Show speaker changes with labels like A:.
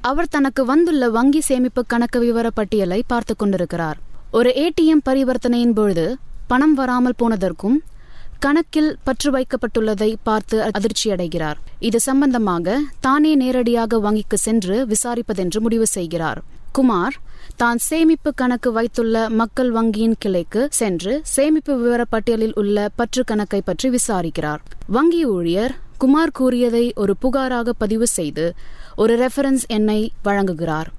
A: அவர் தனக்கு வந்துள்ள வங்கி சேமிப்பு கணக்கு விவர பட்டியலை பார்த்து கொண்டிருக்கிறார் ஒரு ஏடிஎம் பரிவர்த்தனையின் பொழுது பணம் வராமல் போனதற்கும் கணக்கில் பற்று வைக்கப்பட்டுள்ளதை பார்த்து அதிர்ச்சியடைகிறார் இது சம்பந்தமாக தானே நேரடியாக வங்கிக்கு சென்று விசாரிப்பதென்று முடிவு செய்கிறார் குமார் தான் சேமிப்பு கணக்கு வைத்துள்ள மக்கள் வங்கியின் கிளைக்கு சென்று சேமிப்பு விவர பட்டியலில் உள்ள பற்று கணக்கை பற்றி விசாரிக்கிறார் வங்கி ஊழியர் குமார் கூறியதை ஒரு புகாராக பதிவு செய்து ஒரு ரெஃபரன்ஸ் எண்ணை வழங்குகிறார்